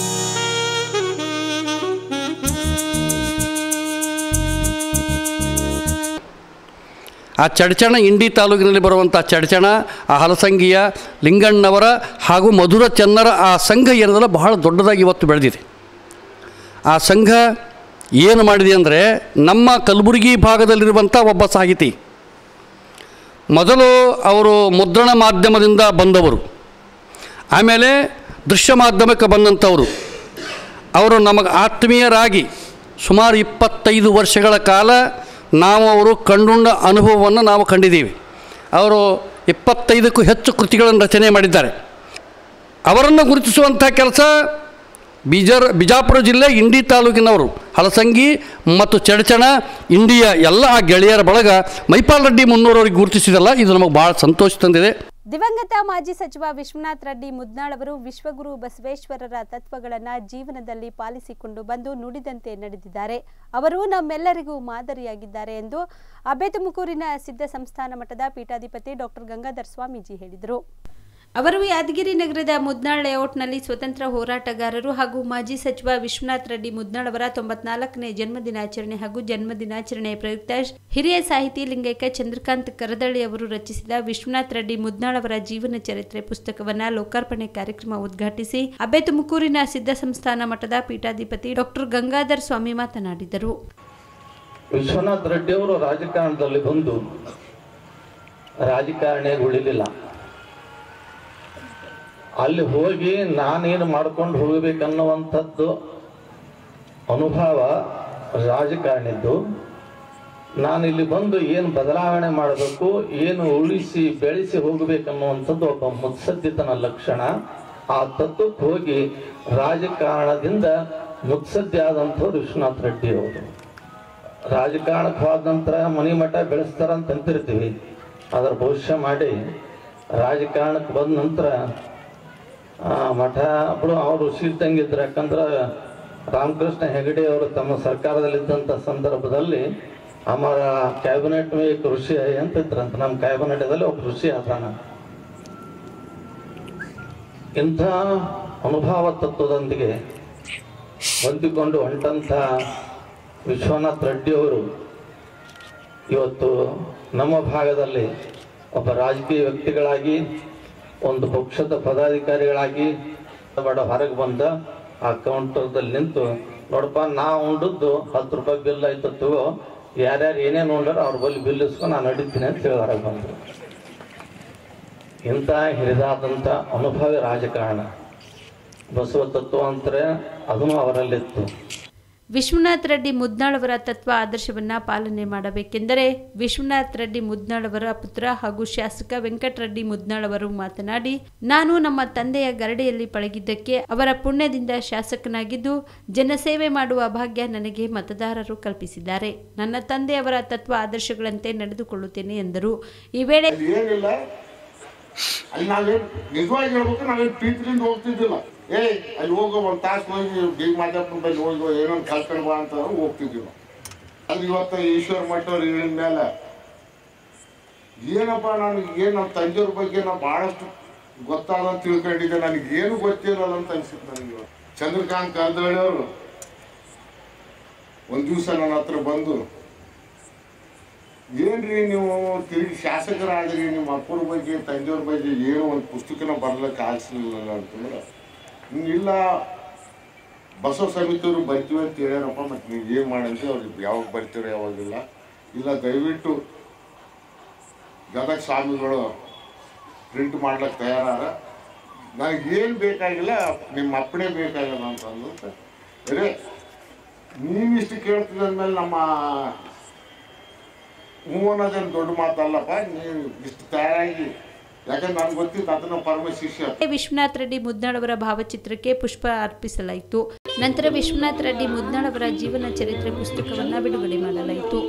ಆ ಚಡಚಣ ಇಂಡಿ ತಾಲೂಕಿನಲ್ಲಿ ಬರುವಂಥ ಚಡಚಣ ಆ ಹಲಸಂಗಿಯ ಲಿಂಗಣ್ಣವರ ಹಾಗೂ ಮಧುರ ಚೆನ್ನರ ಆ ಸಂಘ ಏನದಲ್ಲ ಬಹಳ ದೊಡ್ಡದಾಗಿ ಇವತ್ತು ಬೆಳೆದಿದೆ ಆ ಸಂಘ ಏನು ಮಾಡಿದೆ ಅಂದರೆ ನಮ್ಮ ಕಲಬುರಗಿ ಭಾಗದಲ್ಲಿರುವಂಥ ಒಬ್ಬ ಸಾಹಿತಿ ಮೊದಲು ಅವರು ಮುದ್ರಣ ಮಾಧ್ಯಮದಿಂದ ಬಂದವರು ಆಮೇಲೆ ದೃಶ್ಯ ಮಾಧ್ಯಮಕ್ಕೆ ಬಂದಂಥವರು ಅವರು ನಮಗೆ ಆತ್ಮೀಯರಾಗಿ ಸುಮಾರು ಇಪ್ಪತ್ತೈದು ವರ್ಷಗಳ ಕಾಲ ನಾವು ಅವರು ಕಂಡುಂಡ ಅನುಭವವನ್ನು ನಾವು ಕಂಡಿದ್ದೀವಿ ಅವರು ಇಪ್ಪತ್ತೈದಕ್ಕೂ ಹೆಚ್ಚು ಕೃತಿಗಳನ್ನು ರಚನೆ ಮಾಡಿದ್ದಾರೆ ಅವರನ್ನು ಗುರುತಿಸುವಂಥ ಕೆಲಸ ಬೀಜರ್ ಬಿಜಾಪುರ ಜಿಲ್ಲೆ ಇಂಡಿ ತಾಲೂಕಿನವರು ಹಲಸಂಗಿ ಮತ್ತು ಚಡಚಣ ಇಂಡಿಯ ಎಲ್ಲ ಆ ಗೆಳೆಯರ ಬಳಗ ಮೈಪಾಲ್ ರೆಡ್ಡಿ ಮುನ್ನೂರವರಿಗೆ ಗುರುತಿಸಿದಲ್ಲ ಇದು ನಮಗೆ ಭಾಳ ಸಂತೋಷ ತಂದಿದೆ ದಿವಂಗತ ಮಾಜಿ ಸಚಿವ ವಿಶ್ವನಾಥ್ ರೆಡ್ಡಿ ಮುದ್ನಾಳ್ ಅವರು ವಿಶ್ವಗುರು ಬಸವೇಶ್ವರರ ತತ್ವಗಳನ್ನು ಜೀವನದಲ್ಲಿ ಪಾಲಿಸಿಕೊಂಡು ಬಂದು ನುಡಿದಂತೆ ನಡೆದಿದ್ದಾರೆ ಅವರು ನಮ್ಮೆಲ್ಲರಿಗೂ ಮಾದರಿಯಾಗಿದ್ದಾರೆ ಎಂದು ಅಬೇತುಮುಕೂರಿನ ಸಿದ್ಧ ಸಂಸ್ಥಾನ ಮಠದ ಪೀಠಾಧಿಪತಿ ಡಾಕ್ಟರ್ ಗಂಗಾಧರ್ ಸ್ವಾಮೀಜಿ ಹೇಳಿದರು ಅವರು ಯಾದಗಿರಿ ನಗರದ ಮುದ್ನಾಳ್ ಲೇಔಟ್ನಲ್ಲಿ ಸ್ವತಂತ್ರ ಹೋರಾಟಗಾರರು ಹಾಗೂ ಮಾಜಿ ಸಚಿವ ವಿಶ್ವನಾಥ್ ರೆಡ್ಡಿ ಮುದ್ನಾಳ್ ಅವರ ತೊಂಬತ್ನಾಲ್ಕನೇ ಜನ್ಮದಿನಾಚರಣೆ ಹಾಗೂ ಜನ್ಮದಿನಾಚರಣೆ ಪ್ರಯುಕ್ತ ಹಿರಿಯ ಸಾಹಿತಿ ಲಿಂಗೈಕ್ಯ ಚಂದ್ರಕಾಂತ್ ಕರದಳ್ಳಿ ಅವರು ರಚಿಸಿದ ವಿಶ್ವನಾಥ್ ರೆಡ್ಡಿ ಮುದ್ನಾಳ್ ಅವರ ಜೀವನ ಚರಿತ್ರೆ ಪುಸ್ತಕವನ್ನ ಲೋಕಾರ್ಪಣೆ ಕಾರ್ಯಕ್ರಮ ಉದ್ಘಾಟಿಸಿ ಅಬ್ಬೆ ತುಮಕೂರಿನ ಸಿದ್ಧ ಸಂಸ್ಥಾನ ಮಠದ ಪೀಠಾಧಿಪತಿ ಡಾಕ್ಟರ್ ಗಂಗಾಧರ್ ಸ್ವಾಮಿ ಮಾತನಾಡಿದರು ವಿಶ್ವನಾಥ್ ರೆಡ್ಡಿ ಅವರು ರಾಜಕಾರಣದಲ್ಲಿ ಬಂದು ರಾಜಕಾರಣಿಯಾಗಿ ಉಳಿಲಿಲ್ಲ ಅಲ್ಲಿ ಹೋಗಿ ನಾನೇನು ಮಾಡ್ಕೊಂಡು ಹೋಗಬೇಕನ್ನುವಂಥದ್ದು ಅನುಭವ ರಾಜಕಾರಣಿದ್ದು ನಾನು ಇಲ್ಲಿ ಬಂದು ಏನು ಬದಲಾವಣೆ ಮಾಡಬೇಕು ಏನು ಉಳಿಸಿ ಬೆಳೆಸಿ ಹೋಗಬೇಕನ್ನುವಂಥದ್ದು ಒಬ್ಬ ಮುತ್ಸದ್ದಿತನ ಲಕ್ಷಣ ಆ ತತ್ವಕ್ಕೆ ಹೋಗಿ ರಾಜಕಾರಣದಿಂದ ಮುತ್ಸದ್ದಿ ಆದಂಥವ್ರು ವಿಶ್ವನಾಥ್ ರೆಡ್ಡಿ ಅವರು ರಾಜಕಾರಣಕ್ಕೆ ಹೋದ ನಂತರ ಮನಿ ಮಠ ಬೆಳೆಸ್ತಾರಂತ ಅಂತಿರ್ತೀವಿ ಅದರ ಭವಿಷ್ಯ ಮಾಡಿ ರಾಜಕಾರಣಕ್ಕೆ ಬಂದ ನಂತರ ಆ, ಮಠ ಬಿಡು ಅವರು ಇದ್ದಂಗಿದ್ರು ಯಾಕಂದ್ರೆ ರಾಮಕೃಷ್ಣ ಹೆಗಡೆ ಅವರು ತಮ್ಮ ಸರ್ಕಾರದಲ್ಲಿದ್ದಂಥ ಸಂದರ್ಭದಲ್ಲಿ ಅಮರ ಕ್ಯಾಬಿನೆಟ್ ಮೇ ಕೃಷಿ ಅಂತಿದ್ರಂತ ನಮ್ಮ ಕ್ಯಾಬಿನೆಟ್ದಲ್ಲಿ ಒಬ್ಬ ಕೃಷಿ ಅದಾನ ಇಂಥ ಅನುಭವ ತತ್ವದೊಂದಿಗೆ ಹೊಂದಿಕೊಂಡು ಹೊಂಟಂಥ ವಿಶ್ವನಾಥ್ ರೆಡ್ಡಿ ಅವರು ಇವತ್ತು ನಮ್ಮ ಭಾಗದಲ್ಲಿ ಒಬ್ಬ ರಾಜಕೀಯ ವ್ಯಕ್ತಿಗಳಾಗಿ ಒಂದು ಪಕ್ಷದ ಪದಾಧಿಕಾರಿಗಳಾಗಿ ಬಡ ಹೊರಗೆ ಬಂದ ಆ ಕೌಂಟರ್ದಲ್ಲಿ ನಿಂತು ನೋಡಪ್ಪ ನಾ ಉಂಡದ್ದು ಹತ್ತು ರೂಪಾಯಿ ಬಿಲ್ ಆಯ್ತು ತಗೋ ಯಾರ್ಯಾರು ಏನೇನು ಉಂಡಾರ ಅವ್ರ ಬಲ್ಲಿ ಬಿಲ್ ಇಸ್ಕೊಂಡು ನಾನು ನಡೀತೀನಿ ಅಂತ ಹೇಳಿ ಹೊರಗೆ ಬಂದರು ಇಂಥ ಹಿರಿದಾದಂಥ ಅನುಭವಿ ರಾಜಕಾರಣ ಬಸವ ತತ್ವ ಅಂತಾರೆ ಅದನ್ನು ಅವರಲ್ಲಿತ್ತು ವಿಶ್ವನಾಥ್ ರೆಡ್ಡಿ ಮುದ್ನಾಳ್ ಅವರ ತತ್ವ ಆದರ್ಶವನ್ನ ಪಾಲನೆ ಮಾಡಬೇಕೆಂದರೆ ವಿಶ್ವನಾಥ್ ರೆಡ್ಡಿ ಮುದ್ನಾಳ್ ಅವರ ಪುತ್ರ ಹಾಗೂ ಶಾಸಕ ವೆಂಕಟರೆಡ್ಡಿ ಮುದ್ನಾಳ್ ಅವರು ಮಾತನಾಡಿ ನಾನು ನಮ್ಮ ತಂದೆಯ ಗರಡಿಯಲ್ಲಿ ಪಳಗಿದ್ದಕ್ಕೆ ಅವರ ಪುಣ್ಯದಿಂದ ಶಾಸಕನಾಗಿದ್ದು ಜನಸೇವೆ ಮಾಡುವ ಭಾಗ್ಯ ನನಗೆ ಮತದಾರರು ಕಲ್ಪಿಸಿದ್ದಾರೆ ನನ್ನ ತಂದೆಯವರ ತತ್ವ ಆದರ್ಶಗಳಂತೆ ನಡೆದುಕೊಳ್ಳುತ್ತೇನೆ ಎಂದರು ಈ ವೇಳೆ ಅಲ್ಲಿ ಏನಿಲ್ಲ ಅಲ್ಲಿ ನಾವೇನು ನಿಜವಾಗಿ ಹೇಳ್ಬೇಕು ನಾವೇನು ಪ್ರೀತಿಯಿಂದ ಹೋಗ್ತಿದ್ದಿಲ್ಲ ಏ ಅಲ್ಲಿ ಹೋಗೋ ಒಂದು ತಾಸು ಹೋಗಿ ಬೀಗ್ ಮಾತಾಡ್ಕೊಂಡು ಬಲ್ಲಿ ಹೋಗಿ ಏನೊಂದು ಕಲ್ತ್ಕೊಂಡು ಬಾ ಅಂತ ಹೋಗ್ತಿದ್ವಿ ನಾವು ಅಲ್ಲಿ ಇವತ್ತು ಈಶ್ವರ ಮಠವ್ರು ಹೇಳಿದ ಮೇಲೆ ಏನಪ್ಪ ನನಗೆ ಏನು ನಮ್ಮ ತಂದೆಯವ್ರ ಬಗ್ಗೆ ನಾವು ಭಾಳಷ್ಟು ಗೊತ್ತಾದ ಅಂತ ತಿಳ್ಕೊಂಡಿದ್ದೆ ನನಗೆ ಏನು ಗೊತ್ತಿರಲ್ಲ ಅಂತ ಅನ್ಸುತ್ತೆ ನನಗೆ ಇವತ್ತು. ಚಂದ್ರಕಾಂತ್ ಕರ್ದಳ್ಳಿ ಅವರು ಒಂದು ದಿವಸ ನನ್ನ ಹತ್ರ ಬಂದು ಏನ್ರಿ ನೀವು ತಿರುಗಿ ಶಾಸಕರಾದ್ರಿ ನಿಮ್ಮ ಅಪ್ಪರ ಬಗ್ಗೆ ತಂದೆಯವ್ರ ಬಗ್ಗೆ ಏನು ಒಂದು ಪುಸ್ತಕನ ಬರ್ಲಿಕ್ಕೆ ಆಗಿಸ್ಲಿಲ್ಲ ಅಂತಂದ್ರೆ ಹ್ಮ್, ಇಲ್ಲ ಬಸವ ಸಮಿತಿಯವರು ಬರ್ತೀವಿ ಅಂತ ಹೇಳ್ಯಾರಪ್ಪ ಮತ್ತೆ ನೀವು ಏನು ಮಾಡಂತೆ ಅವ್ರಿಗೆ ಯಾವಾಗ ಬರ್ತೀರ ಯಾವಾಗಿಲ್ಲ ಇಲ್ಲ ದಯವಿಟ್ಟು ಗದಗ ಸ್ವಾಮಿಗಳು ಪ್ರಿಂಟ್ ಮಾಡ್ಲಿಕ್ಕೆ ತಯಾರಾರ ನನಗೇನು ಬೇಕಾಗಿಲ್ಲ ನಿಮ್ಮ ಅಪ್ಪಣೆ ಬೇಕಾಗಿಲ್ಲ ಅಂತಂದು ಅರೆ ನೀವಿಷ್ಟು ಕೇಳ್ತಿದ್ದ ಅಂದ್ಮೇಲೆ ನಮ್ಮ ಹ್ಞೂ ಅನ್ನೋದೇನು ದೊಡ್ಡ ಮಾತಲ್ಲಪ್ಪ ನೀವು ಇಷ್ಟು ತಯಾರಾಗಿ ಯಾಕಂದ್ರೆ ನನಗೆ ಗೊತ್ತಿತ್ತು ಅದನ್ನ ಪರಮ ಶಿಷ್ಯ ವಿಶ್ವನಾಥ್ ರೆಡ್ಡಿ ಮುದ್ನಾಳ್ ಅವರ ಭಾವಚಿತ್ರಕ್ಕೆ ಪುಷ್ಪ ಅರ್ಪಿಸಲಾಯಿತು ನಂತರ ವಿಶ್ವನಾಥ್ ರೆಡ್ಡಿ ಮುದ್ನಾಳ್ ಅವರ ಜೀವನ ಚರಿತ್ರೆ ಪುಸ್ತಕವನ್ನು ಬಿಡುಗಡೆ ಮಾಡಲಾಯಿತು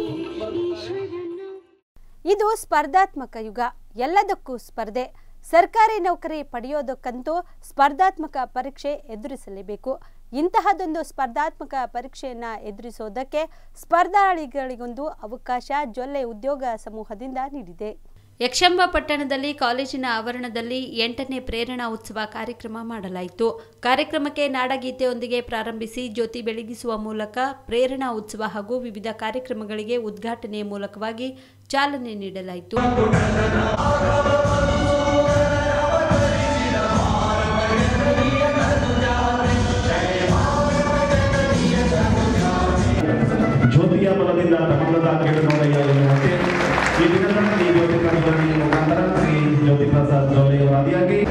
ಇದು ಸ್ಪರ್ಧಾತ್ಮಕ ಯುಗ ಎಲ್ಲದಕ್ಕೂ ಸ್ಪರ್ಧೆ ಸರ್ಕಾರಿ ನೌಕರಿ ಪಡೆಯೋದಕ್ಕಂತೂ ಸ್ಪರ್ಧಾತ್ಮಕ ಪರೀಕ್ಷೆ ಎದುರಿಸಲೇಬೇಕು ಇಂತಹದೊಂದು ಸ್ಪರ್ಧಾತ್ಮಕ ಪರೀಕ್ಷೆಯನ್ನ ಎದುರಿಸೋದಕ್ಕೆ ಸ್ಪರ್ಧಾಳಿಗಳಿಗೊಂದು ಅವಕಾಶ ಜೊಲ್ಲೆ ಉದ್ಯೋಗ ಸಮೂಹದಿಂದ ನೀಡಿದೆ ಯಕ್ಷಂಬ ಪಟ್ಟಣದಲ್ಲಿ ಕಾಲೇಜಿನ ಆವರಣದಲ್ಲಿ ಎಂಟನೇ ಪ್ರೇರಣಾ ಉತ್ಸವ ಕಾರ್ಯಕ್ರಮ ಮಾಡಲಾಯಿತು ಕಾರ್ಯಕ್ರಮಕ್ಕೆ ನಾಡಗೀತೆಯೊಂದಿಗೆ ಪ್ರಾರಂಭಿಸಿ ಜ್ಯೋತಿ ಬೆಳಗಿಸುವ ಮೂಲಕ ಪ್ರೇರಣಾ ಉತ್ಸವ ಹಾಗೂ ವಿವಿಧ ಕಾರ್ಯಕ್ರಮಗಳಿಗೆ ಉದ್ಘಾಟನೆಯ ಮೂಲಕವಾಗಿ ಚಾಲನೆ ನೀಡಲಾಯಿತು ಜ್ಯೋತಿಯ ಬಲದಿಂದ ತಮ್ಮದ ಕೇಳಿಕೊಂಡಯ್ಯ ಎನ್ನುವಂತೆ ಈ ದಿನದ ಈ ಜ್ಯೋತಿ ಕಾರ್ಯಕ್ರಮದ ಮುಖಾಂತರ ಶ್ರೀ ಜ್ಯೋತಿ ಪ್ರಸಾದ್ ಜೋಲೆಯವರ ಆದಿಯಾಗಿ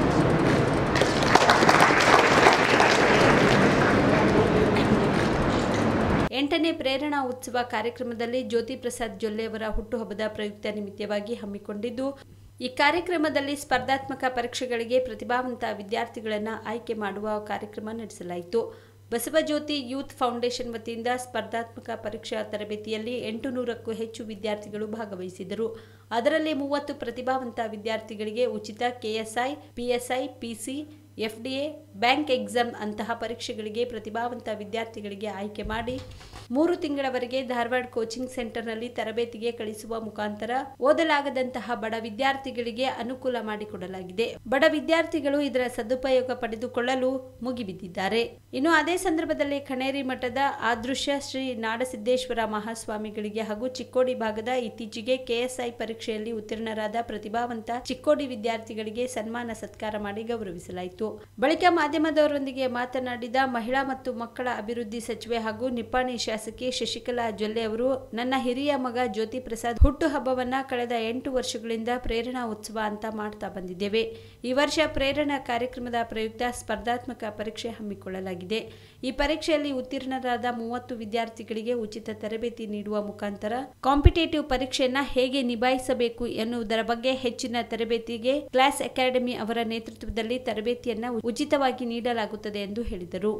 ಎಂಟನೇ ಪ್ರೇರಣಾ ಉತ್ಸವ ಕಾರ್ಯಕ್ರಮದಲ್ಲಿ ಜ್ಯೋತಿ ಪ್ರಸಾದ್ ಜೊಲ್ಲೆಯವರ ಹುಟ್ಟುಹಬ್ಬದ ಪ್ರಯುಕ್ತ ನಿಮಿತ್ತವಾಗಿ ಹಮ್ಮಿಕೊಂಡಿದ್ದು ಈ ಕಾರ್ಯಕ್ರಮದಲ್ಲಿ ಸ್ಪರ್ಧಾತ್ಮಕ ಪರೀಕ್ಷೆಗಳಿಗೆ ಪ್ರತಿಭಾವಂತ ವಿದ್ಯಾರ್ಥಿಗಳನ್ನು ಆಯ್ಕೆ ಮಾಡುವ ಕಾರ್ಯಕ್ರಮ ನಡೆಸಲಾಯಿತು ಬಸವಜ್ಯೋತಿ ಯೂತ್ ಫೌಂಡೇಶನ್ ವತಿಯಿಂದ ಸ್ಪರ್ಧಾತ್ಮಕ ಪರೀಕ್ಷಾ ತರಬೇತಿಯಲ್ಲಿ ಎಂಟು ನೂರಕ್ಕೂ ಹೆಚ್ಚು ವಿದ್ಯಾರ್ಥಿಗಳು ಭಾಗವಹಿಸಿದರು ಅದರಲ್ಲಿ ಮೂವತ್ತು ಪ್ರತಿಭಾವಂತ ವಿದ್ಯಾರ್ಥಿಗಳಿಗೆ ಉಚಿತ KSI PSI PC FDA bank exam ಅಂತಹ ಪರೀಕ್ಷೆಗಳಿಗೆ ಪ್ರತಿಭಾವಂತ ವಿದ್ಯಾರ್ಥಿಗಳಿಗೆ ಆಯ್ಕೆ ಮಾಡಿ ಮೂರು ತಿಂಗಳವರೆಗೆ ಧಾರವಾಡ ಕೋಚಿಂಗ್ ಸೆಂಟರ್ನಲ್ಲಿ ತರಬೇತಿಗೆ ಕಳಿಸುವ ಮುಖಾಂತರ ಓದಲಾಗದಂತಹ ಬಡ ವಿದ್ಯಾರ್ಥಿಗಳಿಗೆ ಅನುಕೂಲ ಮಾಡಿಕೊಡಲಾಗಿದೆ ಬಡ ವಿದ್ಯಾರ್ಥಿಗಳು ಇದರ ಸದುಪಯೋಗ ಪಡೆದುಕೊಳ್ಳಲು ಮುಗಿಬಿದ್ದಿದ್ದಾರೆ ಇನ್ನು ಅದೇ ಸಂದರ್ಭದಲ್ಲಿ ಖಣೇರಿ ಮಠದ ಆದೃಶ್ಯ ಶ್ರೀ ನಾಡಸಿದ್ದೇಶ್ವರ ಮಹಾಸ್ವಾಮಿಗಳಿಗೆ ಹಾಗೂ ಚಿಕ್ಕೋಡಿ ಭಾಗದ ಇತ್ತೀಚೆಗೆ ಕೆಎಸ್ಐ ಪರೀಕ್ಷೆಯಲ್ಲಿ ಉತ್ತೀರ್ಣರಾದ ಪ್ರತಿಭಾವಂತ ಚಿಕ್ಕೋಡಿ ವಿದ್ಯಾರ್ಥಿಗಳಿಗೆ ಸನ್ಮಾನ ಸತ್ಕಾರ ಮಾಡಿ ಗೌರವಿಸಲಾಯಿತು ಬಳಿಕ ಮಾಧ್ಯಮದವರೊಂದಿಗೆ ಮಾತನಾಡಿದ ಮಹಿಳಾ ಮತ್ತು ಮಕ್ಕಳ ಅಭಿವೃದ್ಧಿ ಸಚಿವೆ ಹಾಗೂ ನಿಪ್ಪಾಣಿ ಶಾಸಕಿ ಶಶಿಕಲಾ ಜೊಲ್ಲೆ ಅವರು ನನ್ನ ಹಿರಿಯ ಮಗ ಜ್ಯೋತಿ ಪ್ರಸಾದ್ ಹುಟ್ಟು ಹಬ್ಬವನ್ನ ಕಳೆದ ಎಂಟು ವರ್ಷಗಳಿಂದ ಪ್ರೇರಣಾ ಉತ್ಸವ ಅಂತ ಮಾಡ್ತಾ ಬಂದಿದ್ದೇವೆ ಈ ವರ್ಷ ಪ್ರೇರಣಾ ಕಾರ್ಯಕ್ರಮದ ಪ್ರಯುಕ್ತ ಸ್ಪರ್ಧಾತ್ಮಕ ಪರೀಕ್ಷೆ ಹಮ್ಮಿಕೊಳ್ಳಲಾಗಿದೆ ಈ ಪರೀಕ್ಷೆಯಲ್ಲಿ ಉತ್ತೀರ್ಣರಾದ ಮೂವತ್ತು ವಿದ್ಯಾರ್ಥಿಗಳಿಗೆ ಉಚಿತ ತರಬೇತಿ ನೀಡುವ ಮುಖಾಂತರ ಕಾಂಪಿಟೇಟಿವ್ ಪರೀಕ್ಷೆಯನ್ನ ಹೇಗೆ ನಿಭಾಯಿಸಬೇಕು ಎನ್ನುವುದರ ಬಗ್ಗೆ ಹೆಚ್ಚಿನ ತರಬೇತಿಗೆ ಕ್ಲಾಸ್ ಅಕಾಡೆಮಿ ಅವರ ನೇತೃತ್ವದಲ್ಲಿ ತರಬೇತಿಯನ್ನ ಉಚಿತವಾಗಿ ನೀಡಲಾಗುತ್ತದೆ ಎಂದು ಹೇಳಿದರು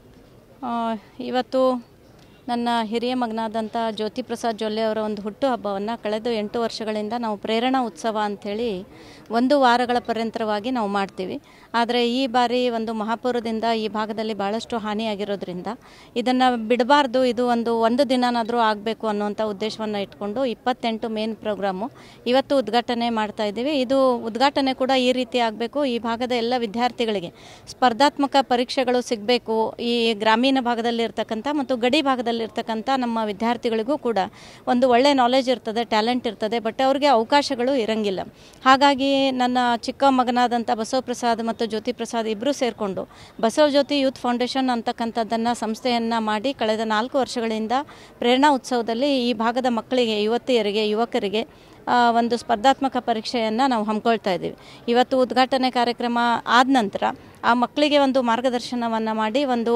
ಆ, ಇವತ್ತು ನನ್ನ ಹಿರಿಯ ಮಗನಾದಂಥ ಜ್ಯೋತಿ ಪ್ರಸಾದ್ ಜೊಲ್ಲೆ ಅವರ ಒಂದು ಹುಟ್ಟುಹಬ್ಬವನ್ನು ಕಳೆದ ಎಂಟು ವರ್ಷಗಳಿಂದ ನಾವು ಪ್ರೇರಣಾ ಉತ್ಸವ ಅಂಥೇಳಿ ಒಂದು ವಾರಗಳ ಪರ್ಯಂತರವಾಗಿ ನಾವು ಮಾಡ್ತೀವಿ ಆದರೆ ಈ ಬಾರಿ ಒಂದು ಮಹಾಪೂರದಿಂದ ಈ ಭಾಗದಲ್ಲಿ ಭಾಳಷ್ಟು ಹಾನಿಯಾಗಿರೋದ್ರಿಂದ ಇದನ್ನು ಬಿಡಬಾರ್ದು ಇದು ಒಂದು ಒಂದು ದಿನನಾದರೂ ಆಗಬೇಕು ಅನ್ನುವಂಥ ಉದ್ದೇಶವನ್ನು ಇಟ್ಕೊಂಡು ಇಪ್ಪತ್ತೆಂಟು ಮೇನ್ ಪ್ರೋಗ್ರಾಮು ಇವತ್ತು ಉದ್ಘಾಟನೆ ಮಾಡ್ತಾ ಇದ್ದೀವಿ ಇದು ಉದ್ಘಾಟನೆ ಕೂಡ ಈ ರೀತಿ ಆಗಬೇಕು ಈ ಭಾಗದ ಎಲ್ಲ ವಿದ್ಯಾರ್ಥಿಗಳಿಗೆ ಸ್ಪರ್ಧಾತ್ಮಕ ಪರೀಕ್ಷೆಗಳು ಸಿಗಬೇಕು ಈ ಗ್ರಾಮೀಣ ಭಾಗದಲ್ಲಿರ್ತಕ್ಕಂಥ ಮತ್ತು ಗಡಿ ಭಾಗದಲ್ಲಿರ್ತಕ್ಕಂಥ ನಮ್ಮ ವಿದ್ಯಾರ್ಥಿಗಳಿಗೂ ಕೂಡ ಒಂದು ಒಳ್ಳೆ ನಾಲೆಜ್ ಇರ್ತದೆ ಟ್ಯಾಲೆಂಟ್ ಇರ್ತದೆ ಬಟ್ ಅವ್ರಿಗೆ ಅವಕಾಶಗಳು ಇರಂಗಿಲ್ಲ ಹಾಗಾಗಿ ನನ್ನ ಚಿಕ್ಕ ಮಗನಾದಂಥ ಬಸವಪ್ರಸಾದ್ ಮತ್ತು ಜ್ಯೋತಿ ಪ್ರಸಾದ್ ಇಬ್ಬರು ಸೇರಿಕೊಂಡು ಬಸವ ಜ್ಯೋತಿ ಯೂತ್ ಫೌಂಡೇಶನ್ ಅಂತಕ್ಕಂಥದ್ದನ್ನು ಸಂಸ್ಥೆಯನ್ನು ಮಾಡಿ ಕಳೆದ ನಾಲ್ಕು ವರ್ಷಗಳಿಂದ ಪ್ರೇರಣಾ ಉತ್ಸವದಲ್ಲಿ ಈ ಭಾಗದ ಮಕ್ಕಳಿಗೆ ಯುವತಿಯರಿಗೆ ಯುವಕರಿಗೆ ಆ, ಒಂದು ಸ್ಪರ್ಧಾತ್ಮಕ ಪರೀಕ್ಷೆಯನ್ನು ನಾವು ಹಮ್ಮಿಕೊಳ್ತಾ ಇದ್ದೀವಿ ಇವತ್ತು ಉದ್ಘಾಟನೆ ಕಾರ್ಯಕ್ರಮ ಆದ ನಂತರ ಆ ಮಕ್ಕಳಿಗೆ ಒಂದು ಮಾರ್ಗದರ್ಶನವನ್ನು ಮಾಡಿ ಒಂದು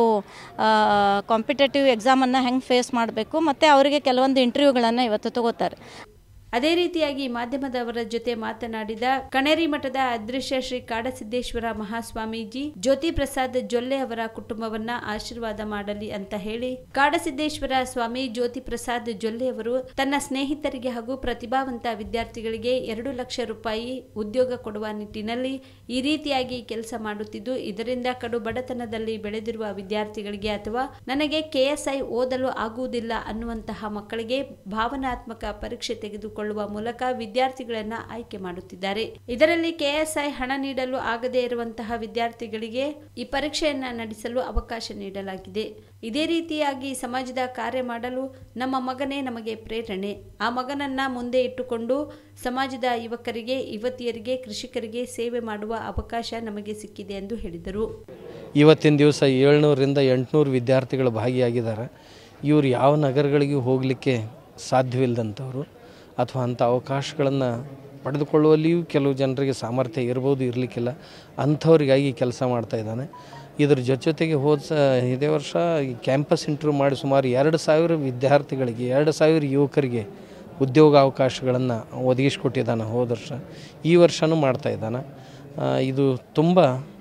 ಕಾಂಪಿಟೇಟಿವ್ ಎಕ್ಸಾಮನ್ನು ಹೆಂಗೆ ಫೇಸ್ ಮಾಡಬೇಕು ಮತ್ತು ಅವರಿಗೆ ಕೆಲವೊಂದು ಇಂಟರ್ವ್ಯೂಗಳನ್ನು ಇವತ್ತು ತಗೋತಾರೆ ಅದೇ ರೀತಿಯಾಗಿ ಮಾಧ್ಯಮದವರ ಜೊತೆ ಮಾತನಾಡಿದ ಕಣೇರಿ ಮಠದ ಅದೃಶ್ಯ ಶ್ರೀ ಕಾಡಸಿದ್ದೇಶ್ವರ ಮಹಾಸ್ವಾಮೀಜಿ ಜ್ಯೋತಿ ಪ್ರಸಾದ್ ಜೊಲ್ಲೆ ಅವರ ಕುಟುಂಬವನ್ನ ಆಶೀರ್ವಾದ ಮಾಡಲಿ ಅಂತ ಹೇಳಿ ಕಾಡಸಿದ್ದೇಶ್ವರ ಸ್ವಾಮಿ ಜ್ಯೋತಿ ಪ್ರಸಾದ್ ಜೊಲ್ಲೆ ಅವರು ತನ್ನ ಸ್ನೇಹಿತರಿಗೆ ಹಾಗೂ ಪ್ರತಿಭಾವಂತ ವಿದ್ಯಾರ್ಥಿಗಳಿಗೆ ಎರಡು ಲಕ್ಷ ರೂಪಾಯಿ ಉದ್ಯೋಗ ಕೊಡುವ ನಿಟ್ಟಿನಲ್ಲಿ ಈ ರೀತಿಯಾಗಿ ಕೆಲಸ ಮಾಡುತ್ತಿದ್ದು ಇದರಿಂದ ಕಡು ಬಡತನದಲ್ಲಿ ಬೆಳೆದಿರುವ ವಿದ್ಯಾರ್ಥಿಗಳಿಗೆ ಅಥವಾ ನನಗೆ ಕೆಎಸ್ಐ ಓದಲು ಆಗುವುದಿಲ್ಲ ಅನ್ನುವಂತಹ ಮಕ್ಕಳಿಗೆ ಭಾವನಾತ್ಮಕ ಪರೀಕ್ಷೆ ತೆಗೆದುಕೊಳ್ಳುವ ಮೂಲಕ ವಿದ್ಯಾರ್ಥಿಗಳನ್ನ ಆಯ್ಕೆ ಮಾಡುತ್ತಿದ್ದಾರೆ ಇದರಲ್ಲಿ ಕೆಎಸ್ಐ ಹಣ ನೀಡಲು ಆಗದೇ ಇರುವಂತಹ ವಿದ್ಯಾರ್ಥಿಗಳಿಗೆ ಈ ಪರೀಕ್ಷೆಯನ್ನ ನಡೆಸಲು ಅವಕಾಶ ನೀಡಲಾಗಿದೆ ಇದೇ ರೀತಿಯಾಗಿ ಸಮಾಜದ ಕಾರ್ಯ ಮಾಡಲು ನಮ್ಮ ಮಗನೇ ನಮಗೆ ಪ್ರೇರಣೆ ಆ ಮಗನನ್ನ ಮುಂದೆ ಇಟ್ಟುಕೊಂಡು ಸಮಾಜದ ಯುವಕರಿಗೆ ಯುವತಿಯರಿಗೆ ಕೃಷಿಕರಿಗೆ ಸೇವೆ ಮಾಡುವ ಅವಕಾಶ ನಮಗೆ ಸಿಕ್ಕಿದೆ ಎಂದು ಹೇಳಿದರು ಇವತ್ತಿನ ದಿವಸ ಏಳ್ನೂರಿಂದ ಎಂಟುನೂರು ವಿದ್ಯಾರ್ಥಿಗಳು ಭಾಗಿಯಾಗಿದ್ದಾರೆ ಇವರು ಯಾವ ನಗರಗಳಿಗೂ ಹೋಗಲಿಕ್ಕೆ ಸಾಧ್ಯವಿಲ್ಲದಂಥವ್ರು ಅಥವಾ ಅಂಥ ಅವಕಾಶಗಳನ್ನು ಪಡೆದುಕೊಳ್ಳುವಲ್ಲಿಯೂ ಕೆಲವು ಜನರಿಗೆ ಸಾಮರ್ಥ್ಯ ಇರ್ಬೋದು ಇರಲಿಕ್ಕಿಲ್ಲ ಅಂಥವ್ರಿಗಾಗಿ ಕೆಲಸ ಮಾಡ್ತಾ ಇದ್ದಾನೆ ಇದ್ರ ಜೊತೆ ಜೊತೆಗೆ ಹೋದ ಸ ಇದೇ ವರ್ಷ ಈ ಕ್ಯಾಂಪಸ್ ಇಂಟರ್ವ್ಯೂ ಮಾಡಿ ಸುಮಾರು ಎರಡು ಸಾವಿರ ವಿದ್ಯಾರ್ಥಿಗಳಿಗೆ ಎರಡು ಸಾವಿರ ಯುವಕರಿಗೆ ಉದ್ಯೋಗ ಅವಕಾಶಗಳನ್ನು ಒದಗಿಸಿಕೊಟ್ಟಿದ್ದಾನೆ ಹೋದ ವರ್ಷ ಈ ವರ್ಷವೂ ಮಾಡ್ತಾ ಇದ್ದಾನೆ ಆ, ಇದು ತುಂಬ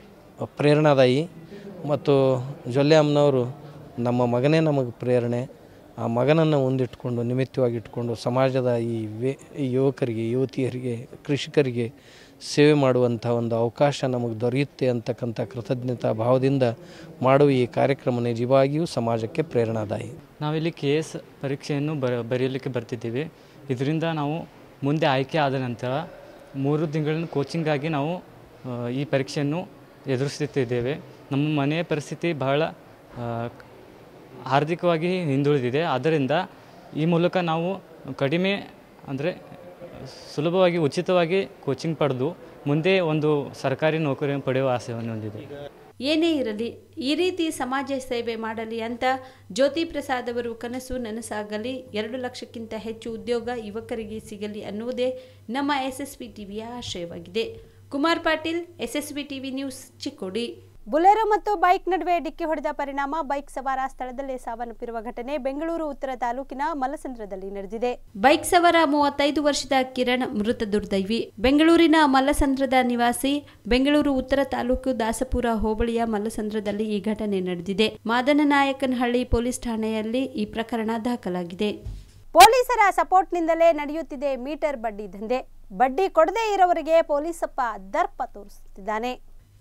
ಪ್ರೇರಣಾದಾಯಿ ಮತ್ತು ಜೊಲ್ಲೆ ಅಮ್ಮನವರು ನಮ್ಮ ಮಗನೇ ನಮಗೆ ಪ್ರೇರಣೆ ಆ ಮಗನನ್ನು ಮುಂದಿಟ್ಕೊಂಡು ನಿಮಿತ್ತವಾಗಿ ಇಟ್ಕೊಂಡು ಸಮಾಜದ ಈ ವೇ ಈ ಯುವಕರಿಗೆ ಯುವತಿಯರಿಗೆ ಕೃಷಿಕರಿಗೆ ಸೇವೆ ಮಾಡುವಂಥ ಒಂದು ಅವಕಾಶ ನಮಗೆ ದೊರೆಯುತ್ತೆ ಅಂತಕ್ಕಂಥ ಕೃತಜ್ಞತಾ ಭಾವದಿಂದ ಮಾಡುವ ಈ ಕಾರ್ಯಕ್ರಮ ನಿಜವಾಗಿಯೂ ಸಮಾಜಕ್ಕೆ ಪ್ರೇರಣಾದಾಯಿ ನಾವಿಲ್ಲಿ ಕೆ ಎಸ್ ಪರೀಕ್ಷೆಯನ್ನು ಬರ ಬರೆಯಲಿಕ್ಕೆ ಬರ್ತಿದ್ದೀವಿ ಇದರಿಂದ ನಾವು ಮುಂದೆ ಆಯ್ಕೆ ಆದ ನಂತರ ಮೂರು ತಿಂಗಳಿನ ಕೋಚಿಂಗಾಗಿ ನಾವು ಆ, ಈ ಪರೀಕ್ಷೆಯನ್ನು ಎದುರಿಸುತ್ತಿದ್ದೇವೆ ನಮ್ಮ ಮನೆಯ ಪರಿಸ್ಥಿತಿ ಬಹಳ ಆ, ಆರ್ಥಿಕವಾಗಿ ಹಿಂದುಳಿದಿದೆ ಆದ್ದರಿಂದ ಈ ಮೂಲಕ ನಾವು ಕಡಿಮೆ ಅಂದರೆ ಸುಲಭವಾಗಿ ಉಚಿತವಾಗಿ ಕೋಚಿಂಗ್ ಪಡೆದು ಮುಂದೆ ಒಂದು ಸರ್ಕಾರಿ ನೌಕರಿ ಪಡೆಯುವ ಆಸೆಯನ್ನು ಹೊಂದಿದೆ ಏನೇ ಇರಲಿ ಈ ರೀತಿ ಸಮಾಜ ಸೇವೆ ಮಾಡಲಿ ಅಂತ ಜ್ಯೋತಿ ಪ್ರಸಾದ್ ಅವರು ಕನಸು ನನಸಾಗಲಿ ಎರಡು ಲಕ್ಷಕ್ಕಿಂತ ಹೆಚ್ಚು ಉದ್ಯೋಗ ಯುವಕರಿಗೆ ಸಿಗಲಿ ಅನ್ನುವುದೇ ನಮ್ಮ ಎಸ್ಎಸ್ಬಿ ಟಿವಿಯ ಆಶಯವಾಗಿದೆ Kumar Patil SSB TV news Chikkodi Bolero ಮತ್ತು ಬೈಕ್ ನಡುವೆ ಡಿಕ್ಕಿ ಹೊಡೆದ ಪರಿಣಾಮ ಬೈಕ್ ಸವಾರ ಸ್ಥಳದಲ್ಲೇ ಸಾವನ್ನಪ್ಪಿರುವ ಘಟನೆ ಬೆಂಗಳೂರು ಉತ್ತರ ತಾಲೂಕಿನ ಮಲ್ಲಸಂದ್ರದಲ್ಲಿ ನಡೆದಿದೆ ಬೈಕ್ ಸವಾರ ಮೂವತ್ತೈದು ವರ್ಷದ ಕಿರಣ್ ಮೃತ ದುರ್ದೈವಿ ಬೆಂಗಳೂರಿನ ಮಲ್ಲಸಂದ್ರದ ನಿವಾಸಿ ಬೆಂಗಳೂರು ಉತ್ತರ ತಾಲೂಕು ದಾಸಪುರ ಹೋಬಳಿಯ ಮಲ್ಲಸಂದ್ರದಲ್ಲಿ ಈ ಘಟನೆ ನಡೆದಿದೆ ಮಾದನನಾಯಕನಹಳ್ಳಿ ಪೊಲೀಸ್ ಠಾಣೆಯಲ್ಲಿ ಈ ಪ್ರಕರಣ ದಾಖಲಾಗಿದೆ ಪೊಲೀಸರ ಸಪೋರ್ಟ್ನಿಂದಲೇ ನಡೆಯುತ್ತಿದೆ ಮೀಟರ್ ಬಡ್ಡಿ ದಂಧೆ ಬಡ್ಡಿ ಕೊಡದೇ ಇರೋವರಿಗೆ ಪೊಲೀಸಪ್ಪ ದರ್ಪ ತೋರಿಸುತ್ತಿದ್ದಾನೆ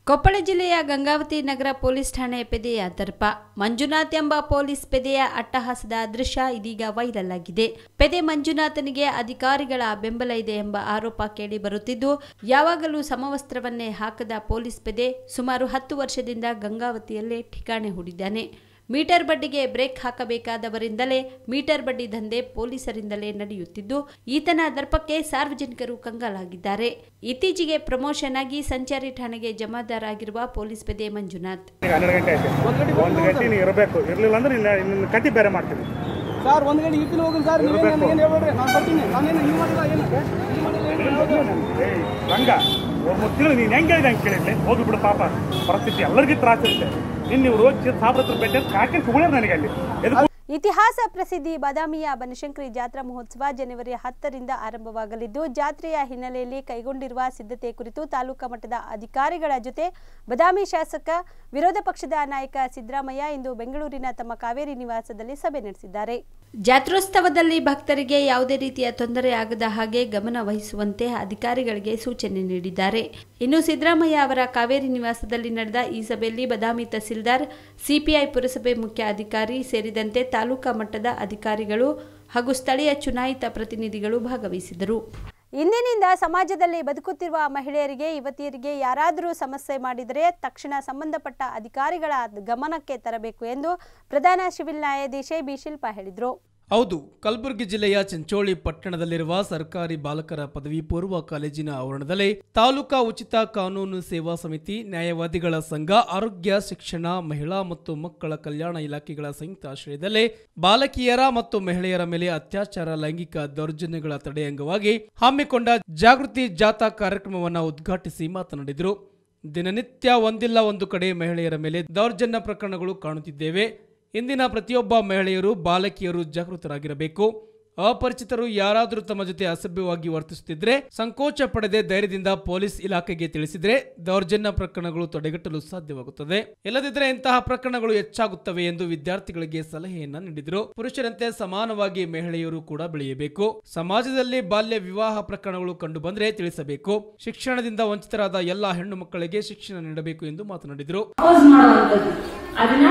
ಕೊಪ್ಪಳ ಜಿಲ್ಲೆಯ ಗಂಗಾವತಿ ನಗರ ಪೊಲೀಸ್ ಠಾಣೆ ಪೆದೆಯ ದರ್ಪ ಮಂಜುನಾಥ್ ಎಂಬ ಪೊಲೀಸ್ ಪೆದೆಯ ಅಟ್ಟಹಾಸದ ದೃಶ್ಯ ಇದೀಗ ವೈರಲ್ ಆಗಿದೆ ಪೆದೆ ಮಂಜುನಾಥನಿಗೆ ಅಧಿಕಾರಿಗಳ ಬೆಂಬಲ ಇದೆ ಎಂಬ ಆರೋಪ ಕೇಳಿ ಬರುತ್ತಿದ್ದು ಯಾವಾಗಲೂ ಸಮವಸ್ತ್ರವನ್ನೇ ಹಾಕದ ಪೊಲೀಸ್ ಪೆದೆ ಸುಮಾರು ಹತ್ತು ವರ್ಷದಿಂದ ಗಂಗಾವತಿಯಲ್ಲೇ ಠಿಕಾಣೆ ಹೂಡಿದ್ದಾನೆ ಮೀಟರ್ ಬಡ್ಡಿಗೆ ಬ್ರೇಕ್ ಹಾಕಬೇಕಾದವರಿಂದಲೇ ಮೀಟರ್ ಬಡ್ಡಿ ದಂಧೆ ಪೊಲೀಸರಿಂದಲೇ ನಡೆಯುತ್ತಿದ್ದು ಈತನ ದರ್ಪಕ್ಕೆ ಸಾರ್ವಜನಿಕರು ಕಂಗಾಲಾಗಿದ್ದಾರೆ ಇತ್ತೀಚೆಗೆ ಪ್ರಮೋಷನ್ ಆಗಿ ಸಂಚಾರಿ ಠಾಣೆಗೆ ಜಮಾದಾರಾಗಿರುವ ಪೊಲೀಸ್ ಪೆದೆ ಮಂಜುನಾಥ್ ಈಗ ಹನ್ನೆರಡು ಗಂಟೆ ಆಯ್ತು ಒಂದು ಗಂಟೆ ನೀನು ಇರಬೇಕು ಇರಲಿಲ್ಲ ಅಂದ್ರೆ ನಿನ್ನ ನಿನ್ನ ಕಟ್ಟಿ ಬೇರೆ ಮಾಡ್ತೀನಿ ಸರ್ ಒಂದು ಗಂಟೆ ಇರ್ತೀನಿ ಹೋಗಿ ಸರ್ ನೀವೇನು ಇರ್ಬೇಕು. ಏನು ಹೇಳ್ಬೇಡ್ರಿ ನಾನು ಬರ್ತೀನಿ ನಾನೇನು ಇದು ಮಾಡಿಲ್ಲ ಏನು ಇದು ಮಾಡಿಲ್ಲ ಏನು ಏಯ್ ರಂಗ ಒಂದು ಮೂರು ತಿಂಗಳು ನೀನು ಹೆಂಗೆ ಹೇಳಿದೆ ಹಂಗೆ ಕೇಳಿದ್ಲೆ ಹೋಗಿ ಬಿಡು ಪಾಪ ಪರಿಸ್ಥಿತಿ ಎಲ್ಲರಿಗೂ ತ್ರಾಸ ಇರುತ್ತೆ ನಿನ್ನ ನೀವು ರೋಜ್ ಸಾಬ್ರ ಹತ್ರ ಭೇಟಿ ಕಾಕೆ ಕುಗುಳ್ಯಾರ ನನಗೆ ಅಲ್ಲಿ ಎದಕ್ಕೆ ಇತಿಹಾಸ ಪ್ರಸಿದ್ಧಿ ಬಾದಾಮಿಯ ಬನಶಂಕರಿ ಜಾತ್ರಾ ಮಹೋತ್ಸವ ಜನವರಿ ಹತ್ತರಿಂದ ಆರಂಭವಾಗಲಿದ್ದು ಜಾತ್ರೆಯ ಹಿನ್ನೆಲೆಯಲ್ಲಿ ಕೈಗೊಂಡಿರುವ ಸಿದ್ಧತೆ ಕುರಿತು ತಾಲೂಕಾ ಮಟ್ಟದ ಅಧಿಕಾರಿಗಳ ಜೊತೆ ಬಾದಾಮಿ ಶಾಸಕ ವಿರೋಧ ಪಕ್ಷದ ನಾಯಕ ಸಿದ್ದರಾಮಯ್ಯ ಇಂದು ಬೆಂಗಳೂರಿನ ತಮ್ಮ ಕಾವೇರಿ ನಿವಾಸದಲ್ಲಿ ಸಭೆ ನಡೆಸಿದ್ದಾರೆ ಜಾತ್ರೋತ್ಸವದಲ್ಲಿ ಭಕ್ತರಿಗೆ ಯಾವುದೇ ರೀತಿಯ ತೊಂದರೆ ಆಗದ ಹಾಗೆ ಗಮನ ವಹಿಸುವಂತೆ ಅಧಿಕಾರಿಗಳಿಗೆ ಸೂಚನೆ ನೀಡಿದ್ದಾರೆ ಇನ್ನು ಸಿದ್ದರಾಮಯ್ಯ ಅವರ ಕಾವೇರಿ ನಿವಾಸದಲ್ಲಿ ನಡೆದ ಈ ಸಭೆಯಲ್ಲಿ ಬಾದಾಮಿ ತಹಸೀಲ್ದಾರ್ ಸಿಪಿಐ ಪುರಸಭೆ ಮುಖ್ಯ ಅಧಿಕಾರಿ ಸೇರಿದಂತೆ ತಾಲೂಕಾ ಮಟ್ಟದ ಅಧಿಕಾರಿಗಳು ಹಾಗೂ ಸ್ಥಳೀಯ ಚುನಾಯಿತ ಪ್ರತಿನಿಧಿಗಳು ಭಾಗವಹಿಸಿದರು ಇಂದಿನಿಂದ ಸಮಾಜದಲ್ಲಿ ಬದುಕುತ್ತಿರುವ ಮಹಿಳೆಯರಿಗೆ ಯುವತಿಯರಿಗೆ ಯಾರಾದರೂ ಸಮಸ್ಯೆ ಮಾಡಿದರೆ ತಕ್ಷಣ ಸಂಬಂಧಪಟ್ಟ ಅಧಿಕಾರಿಗಳ ಗಮನಕ್ಕೆ ತರಬೇಕು ಎಂದು ಪ್ರಧಾನ ಸಿವಿಲ್ ನ್ಯಾಯಾಧೀಶೆ ಬಿ ಶಿಲ್ಪಾ ಹೇಳಿದರು ಹೌದು ಕಲಬುರಗಿ ಜಿಲ್ಲೆಯ ಚಿಂಚೋಳಿ ಪಟ್ಟಣದಲ್ಲಿರುವ ಸರ್ಕಾರಿ ಬಾಲಕರ ಪದವಿ ಪೂರ್ವ ಕಾಲೇಜಿನ ಆವರಣದಲ್ಲಿ ತಾಲೂಕಾ ಉಚಿತ ಕಾನೂನು ಸೇವಾ ಸಮಿತಿ ನ್ಯಾಯವಾದಿಗಳ ಸಂಘ ಆರೋಗ್ಯ ಶಿಕ್ಷಣ ಮಹಿಳಾ ಮತ್ತು ಮಕ್ಕಳ ಕಲ್ಯಾಣ ಇಲಾಖೆಗಳ ಸಂಯುಕ್ತ ಆಶ್ರಯದಲ್ಲಿ ಬಾಲಕಿಯರ ಮತ್ತು ಮಹಿಳೆಯರ ಮೇಲೆ ಅತ್ಯಾಚಾರ ಲೈಂಗಿಕ ದೌರ್ಜನ್ಯಗಳ ತಡೆ ಅಂಗವಾಗಿ ಹಮ್ಮಿಕೊಂಡ ಜಾಗೃತಿ ಜಾಥಾ ಕಾರ್ಯಕ್ರಮವನ್ನು ಉದ್ಘಾಟಿಸಿ ಮಾತನಾಡಿದರು ದಿನನಿತ್ಯ ಒಂದಿಲ್ಲ ಒಂದು ಕಡೆ ಮಹಿಳೆಯರ ಮೇಲೆ ದೌರ್ಜನ್ಯ ಪ್ರಕರಣಗಳು ಕಾಣುತ್ತಿದ್ದೇವೆ ಇಂದಿನ ಪ್ರತಿಯೊಬ್ಬ ಮಹಿಳೆಯರು ಬಾಲಕಿಯರು ಜಾಗೃತರಾಗಿರಬೇಕು ಅಪರಿಚಿತರು ಯಾರಾದರೂ ತಮ್ಮ ಜೊತೆ ಅಸಭ್ಯವಾಗಿ ವರ್ತಿಸುತ್ತಿದ್ರೆ ಸಂಕೋಚ ಪಡೆದೇ ಧೈರ್ಯದಿಂದ ಪೊಲೀಸ್ ಇಲಾಖೆಗೆ ತಿಳಿಸಿದ್ರೆ ದೌರ್ಜನ್ಯ ಪ್ರಕರಣಗಳು ತಡೆಗಟ್ಟಲು ಸಾಧ್ಯವಾಗುತ್ತದೆ ಇಲ್ಲದಿದ್ದರೆ ಇಂತಹ ಪ್ರಕರಣಗಳು ಹೆಚ್ಚಾಗುತ್ತವೆ ಎಂದು ವಿದ್ಯಾರ್ಥಿಗಳಿಗೆ ಸಲಹೆಯನ್ನ ನೀಡಿದರು ಪುರುಷರಂತೆ ಸಮಾನವಾಗಿ ಮಹಿಳೆಯರು ಕೂಡ ಬೆಳೆಯಬೇಕು ಸಮಾಜದಲ್ಲಿ ಬಾಲ್ಯ ವಿವಾಹ ಪ್ರಕರಣಗಳು ಕಂಡು ಬಂದ್ರೆ ತಿಳಿಸಬೇಕು ಶಿಕ್ಷಣದಿಂದ ವಂಚಿತರಾದ ಎಲ್ಲಾ ಹೆಣ್ಣು ಮಕ್ಕಳಿಗೆ ಶಿಕ್ಷಣ ನೀಡಬೇಕು ಎಂದು ಮಾತನಾಡಿದರು ಅಪೋಸ್ ಮಾಡುವಂಥದ್ದು ಅದನ್ನ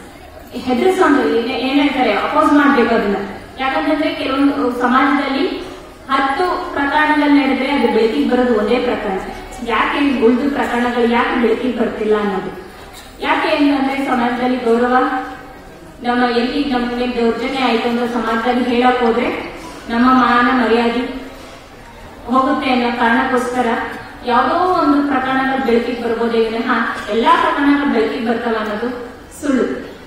ಹೆದರಿಸೋದು ಏನ್ ಹೇಳ್ತಾರೆ ಅಪೋಸ್ ಮಾಡ್ಬೇಕು ಅದನ್ನ ಯಾಕಂತಂದ್ರೆ ಕೆಲವೊಂದು ಸಮಾಜದಲ್ಲಿ ಹತ್ತು ಪ್ರಕರಣಗಳು ನಡೆದ್ರೆ ಅದು ಬೆಳಕಿಗೆ ಬರೋದು ಒಂದೇ ಪ್ರಕರಣ ಯಾಕೆ ಉಳಿದು ಪ್ರಕರಣಗಳು ಯಾಕೆ ಬೆಳಕಿಗೆ ಬರ್ತಿಲ್ಲ ಅನ್ನೋದು ಯಾಕೆ ಅಂತಂದ್ರೆ ಸಮಾಜದಲ್ಲಿ ಗೌರವ ನಮ್ಮ ಎಲ್ಲಿ ನಮ್ಮ ಮೇಲೆ ದೌರ್ಜನ್ಯ ಆಯ್ತು ಅಂದ್ರೆ ಸಮಾಜದಲ್ಲಿ ಹೇಳಕ್ ಹೋದ್ರೆ ನಮ್ಮ ಮಾನ ಮರ್ಯಾದೆ ಹೋಗುತ್ತೆ ಅನ್ನೋ ಕಾರಣಕ್ಕೋಸ್ಕರ ಯಾವುದೋ ಒಂದು ಪ್ರಕರಣಗಳು ಬೆಳಕಿಗೆ ಬರ್ಬೋದೇ ವಿನಃ ಎಲ್ಲಾ ಪ್ರಕರಣಗಳು ಬೆಳಕಿಗೆ ಬರ್ತಾವ ಅನ್ನೋದು ಸುಳ್ಳು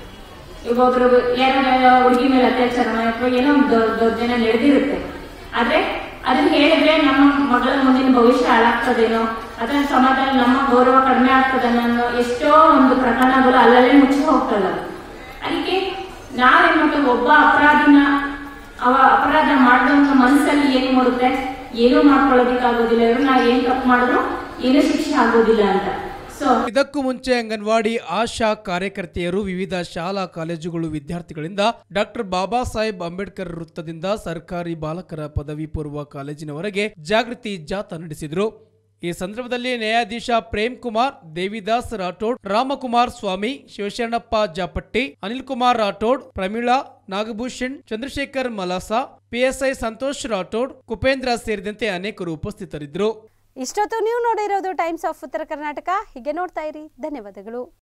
ಈಗ ಒಬ್ರು ಯಾರೋ ಹುಡುಗಿ ಮೇಲೆ ಅತ್ಯಾಚಾರ ಮಾಡಿ ಅಥವಾ ಏನೋ ಒಂದು ದೌ- ದೌರ್ಜನ್ಯ ನಡೆದಿರುತ್ತೆ ಆದ್ರೆ ಅದನ್ನ ಹೇಳಿದ್ರೆ ನಮ್ಮ ಮಗಳ ಮುಂದಿನ ಭವಿಷ್ಯ ಹಾಳಾಗ್ತದೇನೋ ಅಥವಾ ಸಮಾಜದಲ್ಲಿ ನಮ್ಮ ಗೌರವ ಕಡಿಮೆ ಆಗ್ತದನೋ ಅನ್ನೋ ಎಷ್ಟೋ ಒಂದು ಪ್ರಕರಣಗಳು ಅಲ್ಲಲ್ಲೇ ಮುಚ್ಚಿ ಹೋಗ್ತಲ್ಲ ಅದಕ್ಕೆ ನಾವೇನ್ ಮಾಡ್ತೀವಿ ಒಬ್ಬ ಅಪರಾಧಿನ ಅವ ಅಪರಾಧ ಮಾಡಿದವನ ಮನಸ್ಸಲ್ಲಿ ಏನ್ ಮೂಡುತ್ತೆ ಏನೂ ಮಾಡ್ಕೊಳ್ಳೋದಿಕ್ಕಾಗೋದಿಲ್ಲ ಇವರು ನಾವು ಏನ್ ತಪ್ಪು ಮಾಡಿದ್ರು ಏನೂ ಶಿಕ್ಷೆ ಆಗೋದಿಲ್ಲ ಅಂತ ಸೊ ಇದಕ್ಕೂ ಮುಂಚೆ ಅಂಗನವಾಡಿ ಆಶಾ ಕಾರ್ಯಕರ್ತೆಯರು ವಿವಿಧ ಶಾಲಾ ಕಾಲೇಜುಗಳು ವಿದ್ಯಾರ್ಥಿಗಳಿಂದ ಡಾಕ್ಟರ್ ಬಾಬಾ ಸಾಹೇಬ್ ಅಂಬೇಡ್ಕರ್ ವೃತ್ತದಿಂದ ಸರ್ಕಾರಿ ಬಾಲಕರ ಪದವಿ ಪೂರ್ವ ಕಾಲೇಜಿನವರೆಗೆ ಜಾಗೃತಿ ಜಾಥಾ ನಡೆಸಿದರು ಈ ಸಂದರ್ಭದಲ್ಲಿ ನ್ಯಾಯಾಧೀಶ ಪ್ರೇಮ್ ಕುಮಾರ್ ದೇವಿದಾಸ್ ರಾಠೋಡ್ ರಾಮಕುಮಾರ್ ಸ್ವಾಮಿ ಶಿವಶರಣಪ್ಪ ಜಾಪಟ್ಟಿ ಅನಿಲ್ ಕುಮಾರ್ ರಾಠೋಡ್ ಪ್ರಮೀಳಾ ನಾಗಭೂಷಣ್ ಚಂದ್ರಶೇಖರ್ ಮಲಾಸ ಪಿಎಸ್ಐ ಸಂತೋಷ್ ರಾಠೋಡ್ ಕುಪೇಂದ್ರ ಸೇರಿದಂತೆ ಅನೇಕರು ಉಪಸ್ಥಿತರಿದ್ದರು ಇಷ್ಟೊತ್ತು ನೀವು ನೋಡಿರೋದು ಟೈಮ್ಸ್ ಆಫ್ ಉತ್ತರ ಕರ್ನಾಟಕ ಹೀಗೆ ನೋಡ್ತಾ ಇರಿ ಧನ್ಯವಾದಗಳು